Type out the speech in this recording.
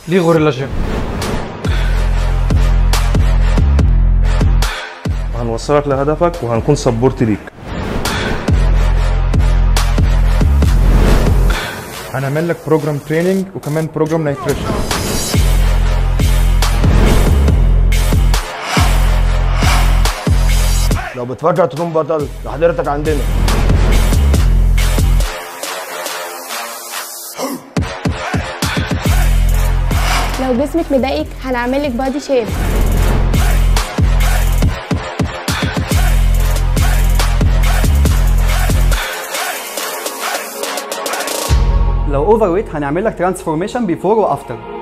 ليه غوريلا جيم هنوصلك لهدفك وهنكون سبورت ليك هنعمل لك بروجرام تريننج وكمان بروجرام نيتريشن لو بتفكر تكون بطل لحضرتك عندنا لو جسمك مضايقك هنعمل لك بادي شيب لو اوفر ويت هنعمل لك ترانسفورميشن بيفور وافتر